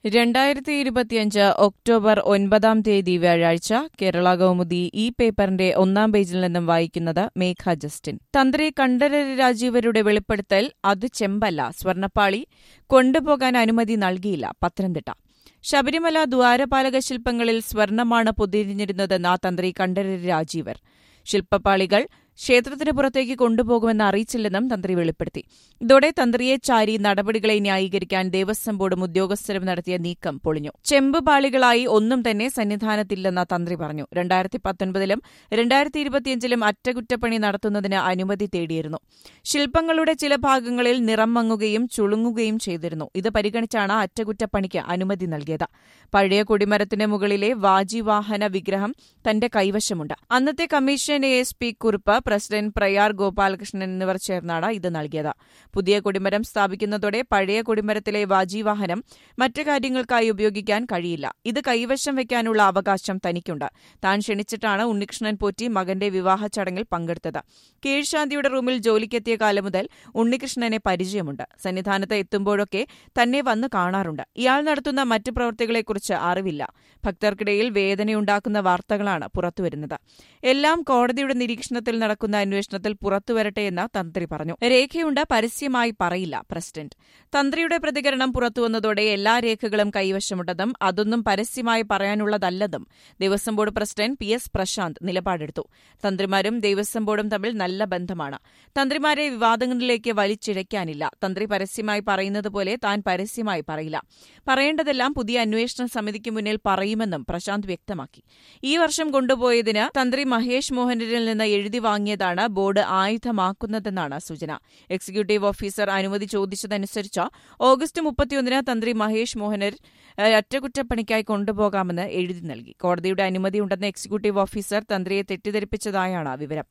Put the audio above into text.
രണ്ടായിരത്തി ഇരുപത്തിയഞ്ച് ഒക്ടോബർ ഒൻപതാം തീയതി വ്യാഴാഴ്ച കേരള കൗമുദി ഈ പേപ്പറിന്റെ ഒന്നാം പേജിൽ നിന്നും വായിക്കുന്നത് മേഘ ജസ്റ്റിൻ തന്ത്രി കണ്ഠരര് രാജീവരുടെ വെളിപ്പെടുത്തൽ അത് ചെമ്പല്ല സ്വർണപ്പാളി കൊണ്ടുപോകാൻ അനുമതി നൽകിയില്ല പത്തനംതിട്ട ശബരിമല ദ്വാരപാലക ശില്പങ്ങളിൽ സ്വർണമാണ് പൊതിഞ്ഞിരുന്നതെന്ന തന്ത്രി കണ്ഠരര് രാജീവർ ശില്പപാളികൾ ക്ഷേത്രത്തിന് പുറത്തേക്ക് കൊണ്ടുപോകുമെന്ന് അറിയിച്ചില്ലെന്നും തന്ത്രി വെളിപ്പെടുത്തി ഇതോടെ തന്ത്രിയെ ചാരി നടപടികളെ ന്യായീകരിക്കാൻ ദേവസ്വം ബോർഡും ഉദ്യോഗസ്ഥരും നടത്തിയ നീക്കം പൊളിഞ്ഞു ചെമ്പ് പാളികളായി ഒന്നും തന്നെ സന്നിധാനത്തില്ലെന്ന തന്ത്രി പറഞ്ഞു രണ്ടായിരത്തി പത്തൊൻപതിലും രണ്ടായിരത്തി ഇരുപത്തിയഞ്ചിലും അറ്റകുറ്റപ്പണി നടത്തുന്നതിന് അനുമതി തേടിയിരുന്നു ശില്പങ്ങളുടെ ചില ഭാഗങ്ങളിൽ നിറം മങ്ങുകയും ചുളുങ്ങുകയും ചെയ്തിരുന്നു ഇത് പരിഗണിച്ചാണ് അറ്റകുറ്റപ്പണിക്ക് അനുമതി നൽകിയത് പഴയ കൊടിമരത്തിന് മുകളിലെ വാജിവാഹന വിഗ്രഹം തന്റെ കൈവശമുണ്ട് അന്നത്തെ കമ്മീഷൻ എ എസ് പി കുറിപ്പ് പ്രസിഡന്റ് പ്രയാർ ഗോപാലകൃഷ്ണൻ എന്നിവർ ചേർന്നാണ് ഇത് നൽകിയത് പുതിയ കൊടിമരം സ്ഥാപിക്കുന്നതോടെ പഴയ കൊടിമരത്തിലെ വാജിവാഹനം മറ്റു കാര്യങ്ങൾക്കായി ഉപയോഗിക്കാൻ കഴിയില്ല ഇത് കൈവശം വയ്ക്കാനുള്ള അവകാശം തനിക്കുണ്ട് താൻ ക്ഷണിച്ചിട്ടാണ് ഉണ്ണികൃഷ്ണൻ പോറ്റി മകന്റെ വിവാഹ ചടങ്ങിൽ പങ്കെടുത്തത് കീഴ്ശാന്തിയുടെ റൂമിൽ ജോലിക്കെത്തിയ കാലം മുതൽ ഉണ്ണികൃഷ്ണനെ പരിചയമുണ്ട് സന്നിധാനത്ത് എത്തുമ്പോഴൊക്കെ തന്നെ വന്ന് കാണാറുണ്ട് ഇയാൾ നടത്തുന്ന മറ്റ് പ്രവൃത്തികളെക്കുറിച്ച് അറിവില്ല ഭക്തർക്കിടയിൽ വേദനയുണ്ടാക്കുന്ന വാർത്തകളാണ് പുറത്തുവരുന്നത് എല്ലാം കോടതിയുടെ നിരീക്ഷണത്തിൽ നടക്കുന്ന അന്വേഷണത്തിൽ പുറത്തുവരട്ടെ എന്ന് തന്ത്രി പറഞ്ഞു രേഖയുണ്ട് പരസ്യമായി പറയില്ല പ്രസിഡന്റ് തന്ത്രിയുടെ പ്രതികരണം പുറത്തുവന്നതോടെ എല്ലാ രേഖകളും കൈവശമുണ്ടെന്നും അതൊന്നും പരസ്യമായി പറയാനുള്ളതല്ലെന്നും Devaswom board president P S Prashanth നിലപാടെടുത്തു തന്ത്രിമാരും ദേവസ്വം ബോർഡും തമ്മിൽ നല്ല ബന്ധമാണ് തന്ത്രിമാരെ വിവാദങ്ങളിലേക്ക് വലിച്ചിഴയ്ക്കാനില്ല തന്ത്രി പരസ്യമായി പറയുന്നത് പോലെ താൻ പരസ്യമായി പറയില്ല പറയേണ്ടതെല്ലാം പുതിയ അന്വേഷണ സമിതിക്ക് മുന്നിൽ പറയുമെന്നും പ്രശാന്ത് വ്യക്തമാക്കി ഈ വർഷം കൊണ്ടുപോയതിന് തന്ത്രി മഹേഷ് മോഹനരിൽ നിന്ന് എഴുതി വാങ്ങിയതാണ് ബോർഡ് ആയുധമാക്കുന്നതെന്നാണ് സൂചന എക്സിക്യൂട്ടീവ് ഓഫീസർ അനുമതി ചോദിച്ചതനുസരിച്ച് ഓഗസ്റ്റ് മുപ്പത്തിയൊന്നിന് തന്ത്രി മഹേഷ് മോഹനർ അറ്റകുറ്റപ്പണിക്കായി കൊണ്ടുപോകാമെന്ന് എഴുതി നൽകി കോടതിയുടെ അനുമതിയുണ്ടെന്ന് എക്സിക്യൂട്ടീവ് ഓഫീസർ തന്ത്രിയെ തെറ്റിദ്ധരിപ്പിച്ചതായാണ് വിവരം